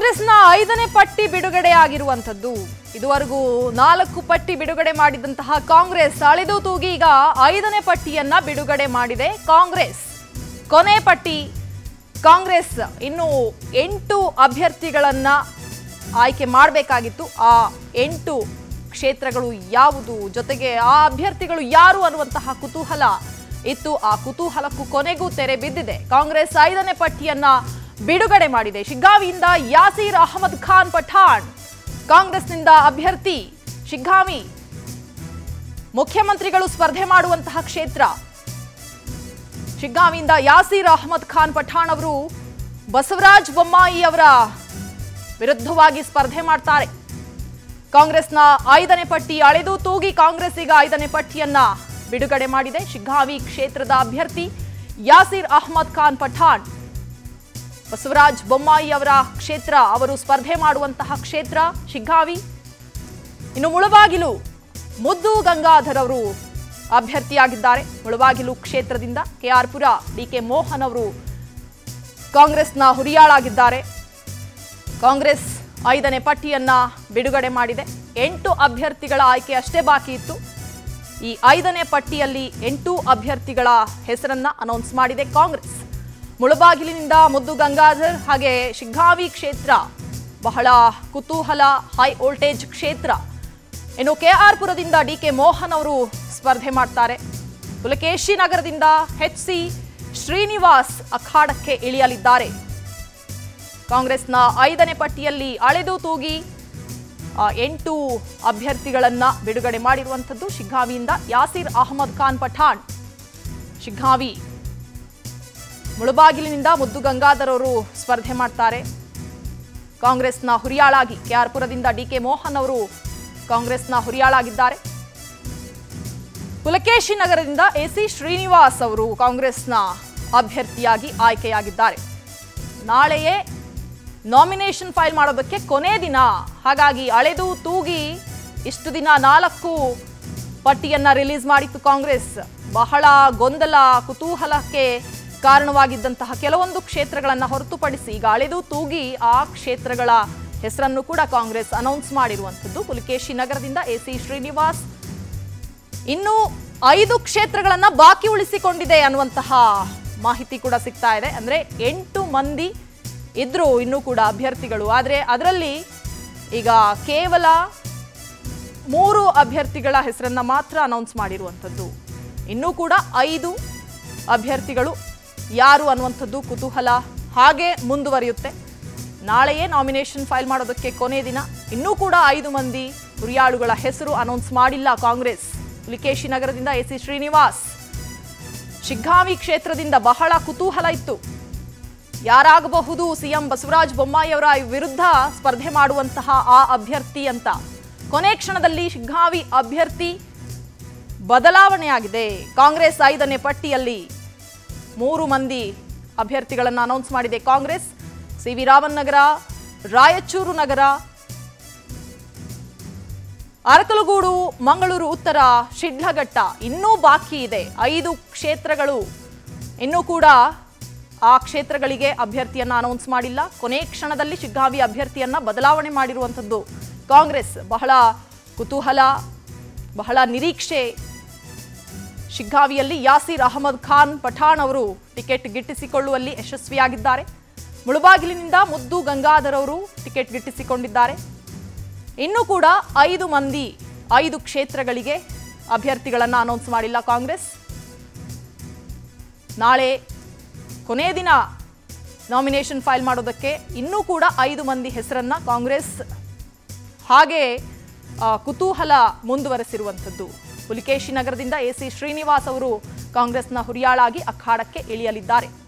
ಕಾಂಗ್ರೆಸ್ನ ಐದನೇ ಪಟ್ಟಿ ಬಿಡುಗಡೆ ಆಗಿರುವಂಥದ್ದು ಇದುವರೆಗೂ ನಾಲ್ಕು ಪಟ್ಟಿ ಬಿಡುಗಡೆ ಮಾಡಿದಂತಹ ಕಾಂಗ್ರೆಸ್ ಅಳೆದು ತೂಗಿ ಈಗ ಐದನೇ ಪಟ್ಟಿಯನ್ನ ಬಿಡುಗಡೆ ಮಾಡಿದೆ ಕಾಂಗ್ರೆಸ್ ಕೊನೆ ಪಟ್ಟಿ ಕಾಂಗ್ರೆಸ್ ಇನ್ನು ಎಂಟು ಅಭ್ಯರ್ಥಿಗಳನ್ನ ಆಯ್ಕೆ ಮಾಡಬೇಕಾಗಿತ್ತು ಆ ಎಂಟು ಕ್ಷೇತ್ರಗಳು ಯಾವುದು ಜೊತೆಗೆ ಆ ಅಭ್ಯರ್ಥಿಗಳು ಯಾರು ಅನ್ನುವಂತಹ ಕುತೂಹಲ ಇತ್ತು ಆ ಕುತೂಹಲಕ್ಕೂ ಕೊನೆಗೂ ತೆರೆ ಬಿದ್ದಿದೆ ಕಾಂಗ್ರೆಸ್ ಐದನೇ ಪಟ್ಟಿಯನ್ನ ಬಿಡುಗಡೆ ಮಾಡಿದೆ ಶಿಗ್ಗಾವಿಯಿಂದ ಯಾಸೀರ್ ಅಹಮದ್ ಖಾನ್ ಪಠಾಣ್ ಕಾಂಗ್ರೆಸ್ನಿಂದ ಅಭ್ಯರ್ಥಿ ಶಿಗ್ಗಾವಿ ಮುಖ್ಯಮಂತ್ರಿಗಳು ಸ್ಪರ್ಧೆ ಮಾಡುವಂತಹ ಕ್ಷೇತ್ರ ಶಿಗ್ಗಾವಿಯಿಂದ ಯಾಸೀರ್ ಅಹಮದ್ ಖಾನ್ ಪಠಾಣ್ ಅವರು ಬಸವರಾಜ ಬೊಮ್ಮಾಯಿ ಅವರ ವಿರುದ್ಧವಾಗಿ ಸ್ಪರ್ಧೆ ಮಾಡ್ತಾರೆ ಕಾಂಗ್ರೆಸ್ನ ಐದನೇ ಪಟ್ಟಿ ಅಳೆದು ತೂಗಿ ಕಾಂಗ್ರೆಸ್ ಈಗ ಐದನೇ ಪಟ್ಟಿಯನ್ನ ಬಿಡುಗಡೆ ಮಾಡಿದೆ ಶಿಗ್ಗಾವಿ ಕ್ಷೇತ್ರದ ಅಭ್ಯರ್ಥಿ ಯಾಸೀರ್ ಅಹಮದ್ ಖಾನ್ ಪಠಾಣ್ ಬಸವರಾಜ್ ಬೊಮ್ಮಾಯಿ ಅವರ ಕ್ಷೇತ್ರ ಅವರು ಸ್ಪರ್ಧೆ ಮಾಡುವಂತಹ ಕ್ಷೇತ್ರ ಶಿಗ್ಗಾವಿ ಇನ್ನು ಮುಳಬಾಗಿಲು ಮುದ್ದು ಗಂಗಾಧರ್ ಅವರು ಅಭ್ಯರ್ಥಿಯಾಗಿದ್ದಾರೆ ಮುಳಬಾಗಿಲು ಕ್ಷೇತ್ರದಿಂದ ಕೆಆರ್ ಪುರ ಡಿಕೆ ಮೋಹನ್ ಅವರು ಕಾಂಗ್ರೆಸ್ನ ಹುರಿಯಾಳಾಗಿದ್ದಾರೆ ಕಾಂಗ್ರೆಸ್ ಐದನೇ ಪಟ್ಟಿಯನ್ನ ಬಿಡುಗಡೆ ಮಾಡಿದೆ ಎಂಟು ಅಭ್ಯರ್ಥಿಗಳ ಆಯ್ಕೆ ಅಷ್ಟೇ ಬಾಕಿ ಇತ್ತು ಈ ಐದನೇ ಪಟ್ಟಿಯಲ್ಲಿ ಎಂಟು ಅಭ್ಯರ್ಥಿಗಳ ಹೆಸರನ್ನ ಅನೌನ್ಸ್ ಮಾಡಿದೆ ಕಾಂಗ್ರೆಸ್ ಮುಳಬಾಗಿಲಿನಿಂದ ಮುದ್ದು ಗಂಗಾಧರ್ ಹಾಗೆ ಶಿಗ್ಗಾವಿ ಕ್ಷೇತ್ರ ಬಹಳ ಕುತೂಹಲ ಹೈ ವೋಲ್ಟೇಜ್ ಕ್ಷೇತ್ರ ಇನ್ನು ಕೆಆರ್ ಪುರದಿಂದ ಡಿ ಕೆ ಮೋಹನ್ ಅವರು ಸ್ಪರ್ಧೆ ಮಾಡ್ತಾರೆ ಪುಲಕೇಶಿ ನಗರದಿಂದ ಎಚ್ ಸಿ ಶ್ರೀನಿವಾಸ್ ಅಖಾಡಕ್ಕೆ ಇಳಿಯಲಿದ್ದಾರೆ ಕಾಂಗ್ರೆಸ್ನ ಐದನೇ ಪಟ್ಟಿಯಲ್ಲಿ ಅಳೆದು ತೂಗಿ ಆ, ಎಂಟು ಅಭ್ಯರ್ಥಿಗಳನ್ನ ಬಿಡುಗಡೆ ಮಾಡಿರುವಂಥದ್ದು ಶಿಗ್ಗಾವಿಯಿಂದ ಯಾಸೀರ್ ಅಹಮದ್ ಖಾನ್ ಪಠಾಣ್ ಶಿಗ್ಗಾವಿ ಮುಳಬಾಗಿಲಿನಿಂದ ಮುದ್ದು ಗಂಗಾಧರ್ ಅವರು ಸ್ಪರ್ಧೆ ಮಾಡ್ತಾರೆ ಕಾಂಗ್ರೆಸ್ನ ಹುರಿಯಾಳಾಗಿ ಕೆಆರ್ ಪುರದಿಂದ ಡಿ ಕೆ ಮೋಹನ್ ಅವರು ಕಾಂಗ್ರೆಸ್ನ ಹುರಿಯಾಳಾಗಿದ್ದಾರೆ ಪುಲಕೇಶಿ ನಗರದಿಂದ ಎಸಿ ಶ್ರೀನಿವಾಸ್ ಅವರು ಕಾಂಗ್ರೆಸ್ನ ಅಭ್ಯರ್ಥಿಯಾಗಿ ಆಯ್ಕೆಯಾಗಿದ್ದಾರೆ ನಾಳೆಯೇ ನಾಮಿನೇಷನ್ ಫೈಲ್ ಮಾಡೋದಕ್ಕೆ ಕೊನೆ ದಿನ ಹಾಗಾಗಿ ಅಳೆದು ತೂಗಿ ಇಷ್ಟು ದಿನ ನಾಲ್ಕು ಪಟ್ಟಿಯನ್ನ ರಿಲೀಸ್ ಮಾಡಿತ್ತು ಕಾಂಗ್ರೆಸ್ ಬಹಳ ಗೊಂದಲ ಕುತೂಹಲಕ್ಕೆ ಕಾರಣವಾಗಿದ್ದಂತಹ ಕೆಲವೊಂದು ಕ್ಷೇತ್ರಗಳನ್ನು ಹೊರತುಪಡಿಸಿ ಈಗ ಅಳೆದು ತೂಗಿ ಆ ಕ್ಷೇತ್ರಗಳ ಹೆಸರನ್ನು ಕೂಡ ಕಾಂಗ್ರೆಸ್ ಅನೌನ್ಸ್ ಮಾಡಿರುವಂಥದ್ದು ಪುಲಿಕೇಶಿ ನಗರದಿಂದ ಎಸಿ ಶ್ರೀನಿವಾಸ್ ಇನ್ನು ಐದು ಕ್ಷೇತ್ರಗಳನ್ನ ಬಾಕಿ ಉಳಿಸಿಕೊಂಡಿದೆ ಅನ್ನುವಂತಹ ಮಾಹಿತಿ ಕೂಡ ಸಿಗ್ತಾ ಇದೆ ಅಂದ್ರೆ ಎಂಟು ಮಂದಿ ಇದ್ರು ಇನ್ನೂ ಕೂಡ ಅಭ್ಯರ್ಥಿಗಳು ಆದರೆ ಅದರಲ್ಲಿ ಈಗ ಕೇವಲ ಮೂರು ಅಭ್ಯರ್ಥಿಗಳ ಹೆಸರನ್ನ ಮಾತ್ರ ಅನೌನ್ಸ್ ಮಾಡಿರುವಂಥದ್ದು ಇನ್ನೂ ಕೂಡ ಐದು ಅಭ್ಯರ್ಥಿಗಳು ಯಾರು ಅನ್ನುವಂಥದ್ದು ಕುತೂಹಲ ಹಾಗೆ ಮುಂದುವರಿಯುತ್ತೆ ನಾಳೆಯೇ ನಾಮಿನೇಷನ್ ಫೈಲ್ ಮಾಡೋದಕ್ಕೆ ಕೊನೆ ದಿನ ಇನ್ನೂ ಕೂಡ ಐದು ಮಂದಿ ಹುರಿಯಾಳುಗಳ ಹೆಸರು ಅನೌನ್ಸ್ ಮಾಡಿಲ್ಲ ಕಾಂಗ್ರೆಸ್ ಲಿಕೇಶಿ ನಗರದಿಂದ ಎಸಿ ಶ್ರೀನಿವಾಸ್ ಶಿಗ್ಗಾವಿ ಕ್ಷೇತ್ರದಿಂದ ಬಹಳ ಕುತೂಹಲ ಇತ್ತು ಯಾರಾಗಬಹುದು ಸಿಎಂ ಬಸವರಾಜ ಬೊಮ್ಮಾಯಿ ಅವರ ವಿರುದ್ಧ ಸ್ಪರ್ಧೆ ಮಾಡುವಂತಹ ಆ ಅಭ್ಯರ್ಥಿ ಅಂತ ಕೊನೆ ಕ್ಷಣದಲ್ಲಿ ಶಿಗ್ಗಾವಿ ಅಭ್ಯರ್ಥಿ ಬದಲಾವಣೆಯಾಗಿದೆ ಕಾಂಗ್ರೆಸ್ ಐದನೇ ಪಟ್ಟಿಯಲ್ಲಿ ಮೂರು ಮಂದಿ ಅಭ್ಯರ್ಥಿಗಳನ್ನು ಅನೌನ್ಸ್ ಮಾಡಿದೆ Congress C V Raman Nagar Raichur Nagar Arkalgud Mangalore ಉತ್ತರ ಶಿಡ್ಲಘಟ್ಟ ಇನ್ನೂ ಬಾಕಿ ಇದೆ ಐದು ಕ್ಷೇತ್ರಗಳು ಇನ್ನೂ ಕೂಡ ಆ ಕ್ಷೇತ್ರಗಳಿಗೆ ಅಭ್ಯರ್ಥಿಯನ್ನ ಅನೌನ್ಸ್ ಮಾಡಿಲ್ಲ ಕೊನೆ ಕ್ಷಣದಲ್ಲಿ ಶಿಗ್ಗಾವಿ ಅಭ್ಯರ್ಥಿಯನ್ನ ಬದಲಾವಣೆ ಮಾಡಿರುವಂಥದ್ದು ಕಾಂಗ್ರೆಸ್ ಬಹಳ ಕುತೂಹಲ ಬಹಳ ನಿರೀಕ್ಷೆ ಶಿಗ್ಗಾವಿಯಲ್ಲಿ ಯಾಸೀರ್ ಅಹಮದ್ ಖಾನ್ ಪಠಾಣ್ ಅವರು ಟಿಕೆಟ್ ಗಿಟ್ಟಿಸಿಕೊಳ್ಳುವಲ್ಲಿ ಯಶಸ್ವಿಯಾಗಿದ್ದಾರೆ ಮುಳುಬಾಗಿಲಿನಿಂದ ಮುದ್ದು ಗಂಗಾಧರ್ ಅವರು ಟಿಕೆಟ್ ಗಿಟ್ಟಿಸಿಕೊಂಡಿದ್ದಾರೆ ಇನ್ನೂ ಕೂಡ ಐದು ಮಂದಿ ಐದು ಕ್ಷೇತ್ರಗಳಿಗೆ ಅಭ್ಯರ್ಥಿಗಳನ್ನು ಅನೌನ್ಸ್ ಮಾಡಿಲ್ಲ ಕಾಂಗ್ರೆಸ್ ನಾಳೆ ಕೊನೆ ದಿನ ನಾಮಿನೇಷನ್ ಫೈಲ್ ಮಾಡೋದಕ್ಕೆ ಇನ್ನೂ ಕೂಡ ಐದು ಮಂದಿ ಹೆಸರನ್ನ ಕಾಂಗ್ರೆಸ್ ಹಾಗೆ ಆ, ಕುತೂಹಲ ಮುಂದುವರೆಸಿರುವಂಥದ್ದು ಪುಲಿಕೇಶಿ ನಗರದಿಂದ ಎಸಿ ಶ್ರೀನಿವಾಸ್ ಅವರು ಕಾಂಗ್ರೆಸ್ನ ಹುರಿಯಾಳಾಗಿ ಅಖಾಡಕ್ಕೆ ಇಳಿಯಲಿದ್ದಾರೆ